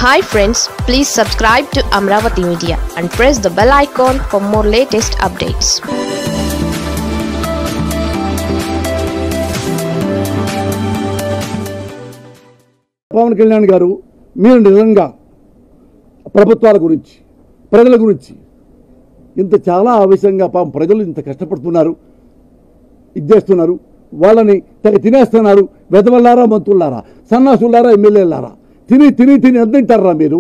hi friends please subscribe to Amaravati media and press the bell icon for more latest updates Pawan Kalyan గారు మీరు నిజంగా ప్రభుత్వాల గురించి ప్రజల గురించి ఇంత చాలా ఆవేశంగా పాపం ప్రజలు ఇంత కష్టపడుతున్నారు ఇది చేస్తున్నారు వాళ్ళని తెగ తినేస్తున్నారు వెదవల్లారా మంత్రులారా సన్నాసులారా ఎమ్మెల్యేలారా తిని తిని తిని ఎంత తింటారా మీరు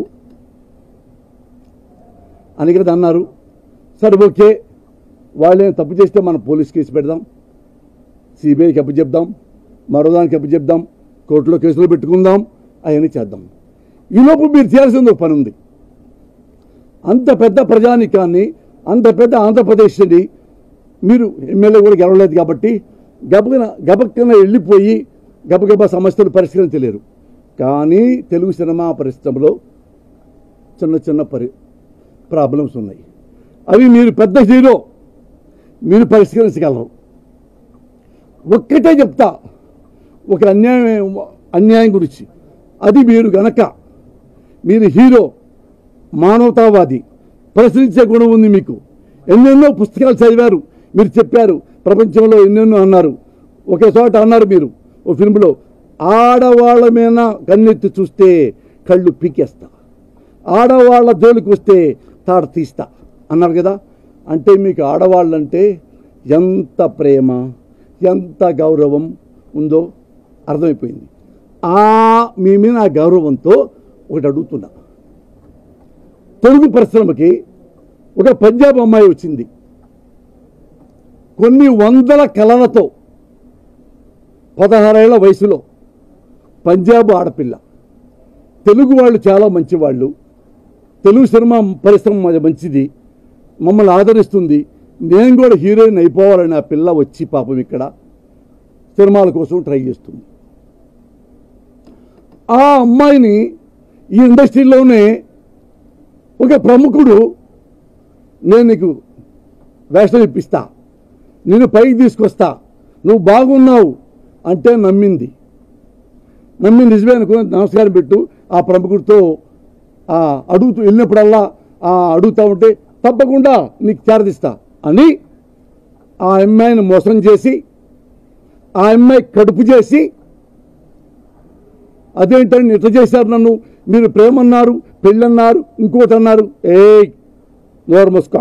అని కదా అన్నారు సరే ఓకే వాళ్ళే తప్పు చేస్తే మనం పోలీస్ కేసు పెడదాం సిబిఐకి అప్పు చెప్దాం మరో దానికి అప్పు చెప్దాం కోర్టులో కేసులు పెట్టుకుందాం అవన్నీ చేద్దాం ఈలోపు మీరు చేయాల్సింది ఒక పని ఉంది అంత పెద్ద ప్రజానికాన్ని అంత పెద్ద ఆంధ్రప్రదేశ్ని మీరు ఎమ్మెల్యే కూడా గెలవలేదు కాబట్టి గబగన గబక్కన వెళ్ళిపోయి గబగబా సమస్యలు పరిష్కరించలేరు కానీ తెలుగు సినిమా పరిశ్రమలో చిన్న చిన్న పరి ప్రాబ్లమ్స్ ఉన్నాయి అవి మీరు పెద్ద హీరో మీరు పరిష్కరించగలరు ఒక్కటే చెప్తా ఒక అన్యాయం అన్యాయం గురించి అది మీరు గనక మీరు హీరో మానవతావాది ప్రశ్నించే గుణం ఉంది మీకు ఎన్నెన్నో పుస్తకాలు చదివారు మీరు చెప్పారు ప్రపంచంలో ఎన్నెన్నో అన్నారు ఒకే చోట అన్నారు మీరు ఓ ఫిల్మ్లో ఆడవాళ్ళ మీద కన్నెత్తి చూస్తే కళ్ళు పీకేస్తా ఆడవాళ్ళ జోలికి వస్తే తాడ తీస్తా అన్నారు కదా అంటే మీకు ఆడవాళ్ళంటే ఎంత ప్రేమ ఎంత గౌరవం ఉందో అర్థమైపోయింది ఆ మీ మీద ఆ గౌరవంతో ఒకటి అడుగుతున్నా తెలుగు పరిశ్రమకి ఒక పంజాబ్ అమ్మాయి వచ్చింది కొన్ని వందల కళలతో పదహారేళ్ల వయసులో పంజాబ్ ఆడపిల్ల తెలుగు వాళ్ళు చాలా మంచివాళ్ళు తెలుగు సినిమా పరిశ్రమ మాది మంచిది మమ్మల్ని ఆదరిస్తుంది నేను కూడా హీరోయిన్ అయిపోవాలని ఆ పిల్ల వచ్చి పాపం ఇక్కడ సినిమాల కోసం ట్రై చేస్తుంది ఆ అమ్మాయిని ఈ ఇండస్ట్రీలోనే ఒక ప్రముఖుడు నేను నీకు వేషం ఇప్పిస్తా నేను పైకి తీసుకొస్తా నువ్వు బాగున్నావు అంటే నమ్మింది నమ్మి నిజమే అనుకుని నమస్కారం పెట్టు ఆ ప్రముఖుడితో ఆ అడుగుతూ వెళ్ళినప్పుడల్లా ఆ అడుగుతా ఉంటే తప్పకుండా నీకు చేరదిస్తా అని ఆ అమ్మాయిని మోసం చేసి ఆ అమ్మాయి కడుపు చేసి అదేంటండి ఇట్లా చేశారు నన్ను మీరు ప్రేమన్నారు పెళ్ళన్నారు ఇంకోటి అన్నారు ఏ నోరు మూసుకో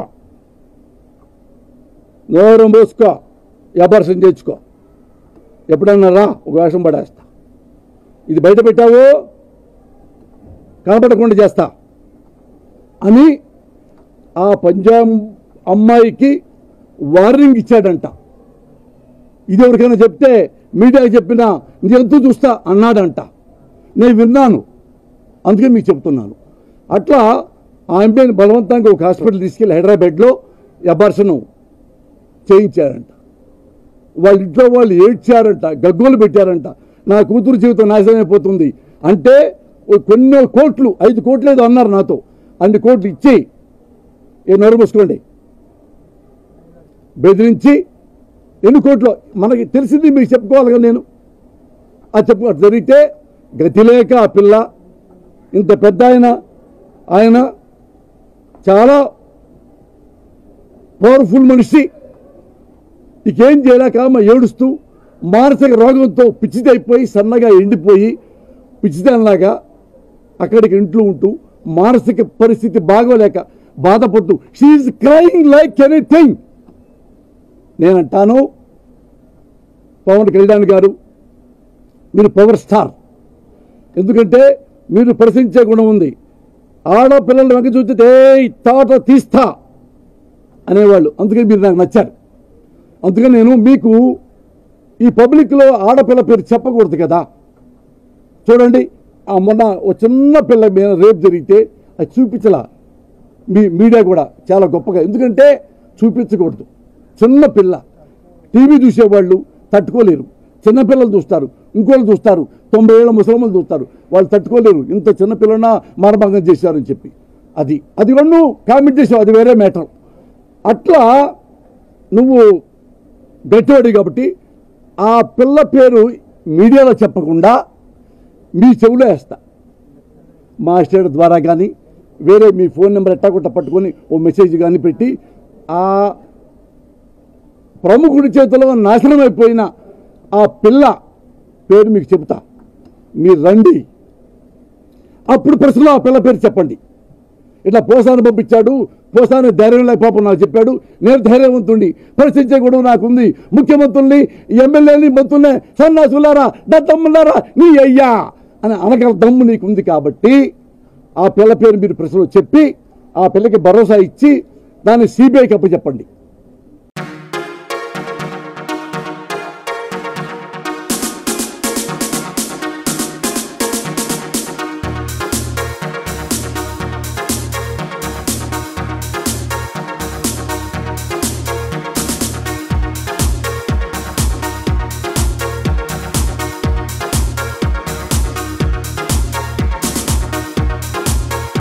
నోరు మూసుకో వ్యాపారం చేయించుకో ఎప్పుడన్నా రా ఒక వేషం పడేస్తా ఇది బయట పెట్టావో కనపడకుండా చేస్తా అని ఆ పంజాబ్ అమ్మాయికి వార్నింగ్ ఇచ్చాడంట ఇది ఎవరికైనా చెప్తే మీడియాకి చెప్పినా నేను చూస్తా అన్నాడంట నేను విన్నాను అందుకే మీకు చెప్తున్నాను అట్లా ఆ అమ్మాయిని బలవంతంగా ఒక హాస్పిటల్ తీసుకెళ్ళి హైదరాబాద్లో అబార్షన్ చేయించారంట వాళ్ళ ఇంట్లో వాళ్ళు ఏడ్చారంట గగ్గోలు పెట్టారంట నా కూతురు జీవితం నాశనం అయిపోతుంది అంటే ఓ కొన్ని కోట్లు ఐదు కోట్లు ఏదో అన్నారు నాతో అన్ని కోట్లు ఇచ్చి ఏ నోరు మూసుకోండి బెదిరించి ఎన్ని కోట్లు మనకి తెలిసింది మీకు చెప్పుకోవాలి కదా నేను అది చెప్పు జరిగితే గతి లేక ఆ పిల్ల ఇంత పెద్ద ఆయన ఆయన చాలా పవర్ఫుల్ మనిషి ఇకేం చేయలేక ఆమె ఏడుస్తూ మానసిక రోగంతో పిచ్చిదైపోయి సన్నగా ఎండిపోయి పిచ్చిదానిలాగా అక్కడికి ఇంట్లో ఉంటూ మానసిక పరిస్థితి బాగోలేక బాధపడుతూ షీఈ్ క్రైంగ్ లైక్ ఎనీథింగ్ నేనంటాను పవన్ కళ్యాణ్ గారు మీరు పవర్ స్టార్ ఎందుకంటే మీరు ప్రశ్నించే గుణం ఉంది ఆడపిల్లలు వెంక చూస్తే ఏ తాట తీస్తా అనేవాళ్ళు అందుకని మీరు నాకు నచ్చారు అందుకని నేను మీకు ఈ పబ్లిక్లో ఆడపిల్ల పేరు చెప్పకూడదు కదా చూడండి ఆ మొన్న ఒక చిన్న పిల్ల మీద రేపు జరిగితే అది చూపించలా మీ మీడియా కూడా చాలా గొప్పగా ఎందుకంటే చూపించకూడదు చిన్న పిల్ల టీవీ చూసేవాళ్ళు తట్టుకోలేరు చిన్నపిల్లలు చూస్తారు ఇంకోళ్ళు చూస్తారు తొంభై ఏళ్ళ ముసలమ్మలు చూస్తారు వాళ్ళు తట్టుకోలేరు ఇంత చిన్న పిల్లన మానభంగం చేశారని చెప్పి అది అది రెండు కామెంట్ చేసావు అది వేరే మ్యాటర్ అట్లా నువ్వు గట్టివాడి కాబట్టి ఆ పిల్ల పేరు మీడియాలో చెప్పకుండా మీ చెవులో వేస్తా మాస్టర్ ద్వారా కానీ వేరే మీ ఫోన్ నెంబర్ ఎట్టాకొట్ట పట్టుకొని ఓ మెసేజ్ కానీ పెట్టి ఆ ప్రముఖుడి చేతిలో నాశనం అయిపోయిన ఆ పిల్ల పేరు మీకు చెబుతా మీరు రండి అప్పుడు ప్రశ్నలో ఆ పిల్ల పేరు చెప్పండి ఇట్లా పోసాను పంపించాడు పోసాను ధైర్యం లేక పాపం నాకు చెప్పాడు నేను ధైర్యవంతుణ్ణి పరిస్థితి కూడా నాకుంది ముఖ్యమంత్రుల్ని ఎమ్మెల్యేని మంత్రుల్ని సన్నాసులారా దత్తమ్ములారా నీ అయ్యా అని అనగల దమ్ము నీకుంది కాబట్టి ఆ పిల్ల పేరు మీరు ప్రశ్నలో చెప్పి ఆ పిల్లకి భరోసా ఇచ్చి దాన్ని సిబిఐకి అప్పు చెప్పండి